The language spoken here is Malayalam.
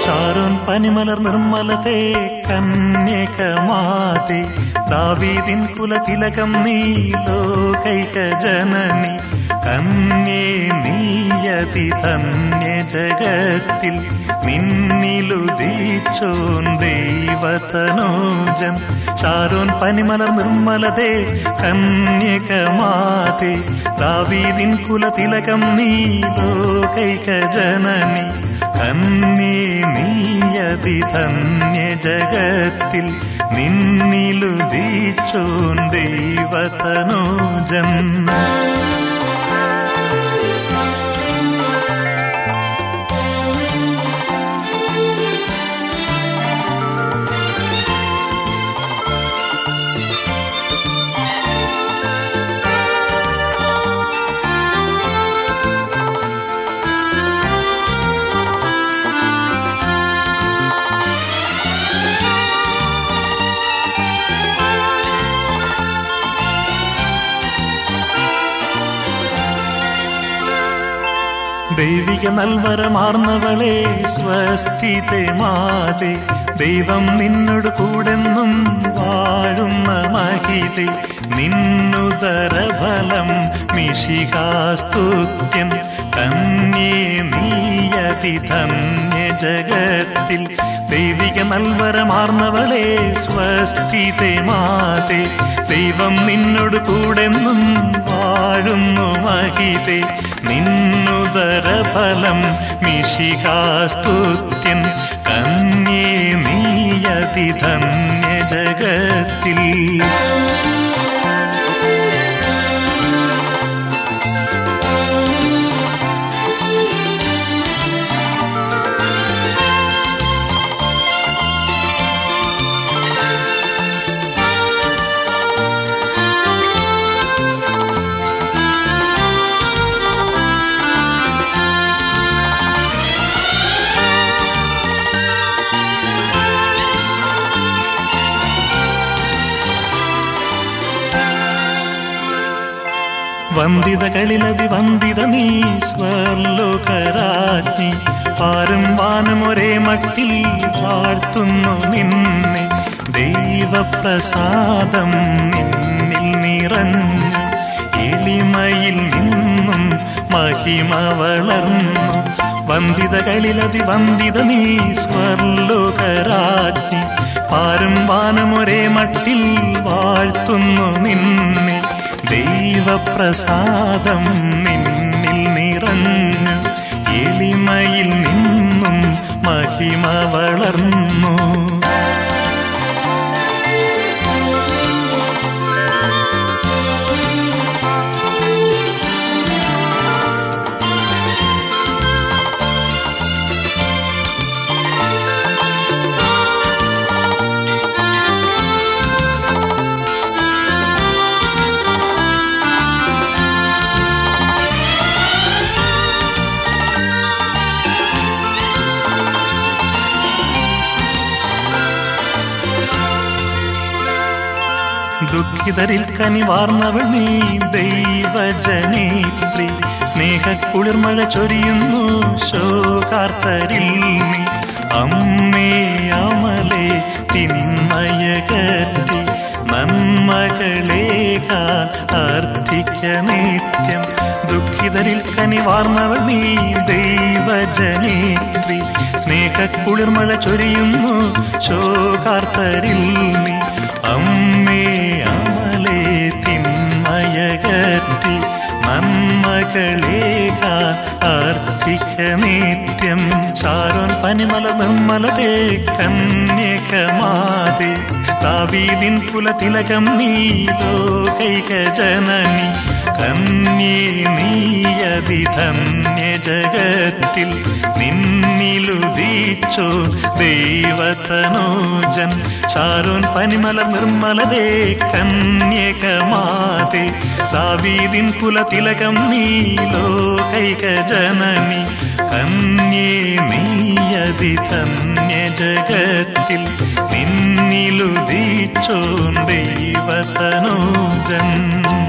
ഷാരോൻ പനിമലർ നിർമ്മലത്തെ കന്യകമാതെ ദാവീദിൻ കുലതിലകം നീ ലോകൈക ജനനി കന്യേ നീയതി ധന്യ ജഗത്തിൽ നിന്നിലുദീച്ചോൻ ദൈവതനോജൻ ഷാരോൻ പനിമലർ നിർമ്മലതേ കന്യകമാതെ ദാവീദിൻ കുലതിലകം നീ ലോകൈക ജനനി കന്യേ നീയതി ധന്യ ജഗത്തിൽ നിന്നിലുദീച്ചോൻ ദൈവതനോജൻ ദൈവിക നൽവരമാർന്നവളെ സ്വസ്ഥിതെ മാതെ ദൈവം നിന്നോട് കൂടെന്നും വാഴുന്ന മഹിതെ നിന്നുദരഫലം മിഷികാസ്തുത്യം കന്യേ നീയതി ധന്യ ജഗത്തിൽ ദൈവിക നൽവരമാർന്നവളെ സ്വസ്ഥിതെ മാതെ ദൈവം നിന്നോട് കൂടെന്നും വാഴുന്നു മഹിതെ നിന്നുദരഫലം മിഷികാസ്തുത്യൻ കന്യേ നീയതി ധന്യ ജഗത്തിൽ വന്ദിതകളിലതി വന്ദിത നീ സ്വർലോകരാജ്ഞി പാരും വാനം ഒരേ മട്ടിൽ വാഴ്ത്തുന്നു നിന്നെ ദൈവപ്രസാദം നിന്നിൽ നിറഞ്ഞു എളിമയിൽ നിന്നും മഹിമ വളർന്നു വന്ദിതകളിലതി വന്ദിത നീ സ്വർലോകരാജ്ഞി പാരും വാനം ഒരേ മട്ടിൽ വാഴ്ത്തുന്നു നിന്നെ ദൈവപ്രസാദം നിന്നിൽ നിറഞ്ഞു എളിമയിൽ നിന്നും മഹിമ വളർന്നു ദുഃഖിതരിൽ കനിവാർന്നവൾ നീ ദൈവജനേത്രി സ്നേഹക്കുളിർമഴ ചൊരിയുന്നു ശോകാർത്തരിൽ നീ അമ്മേ അമലെ തിന്മയകറ്റി നന്മകളേക അർത്ഥിക്ക നിത്യം ദുഃഖിതരിൽ കനിവാർന്നവൾ നീ ദൈവജനേത്രി സ്നേഹക്കുളിർമഴ ചൊരിയുന്നു ശോകാർത്തരിൽ നീ അമ്മേ അമലെ തിന്മയകറ്റി നന്മകളേക അർത്ഥിക്ക നിത്യം ചാരോൻ പനിമല നിർമ്മലതേ കന്യകമാതെ താവീതിൻ കുലതിലകം നീ ലോകൈക ജനനി കന്യേ നീയതി ധന്യ ജഗത്തിൽ നിന്നിലുദീച്ചോ ദൈവതനോജൻ ഷാരോൻ പനിമല നിർമ്മലതേ കന്യകമാതെ ദാവീദിൻ കുലതിലകം നീ ലോകൈക ജനനി കന്യേ നീയതി ധന്യ ജഗത്തിൽ നിന്നിലുദീച്ചോ ദൈവതനോജൻ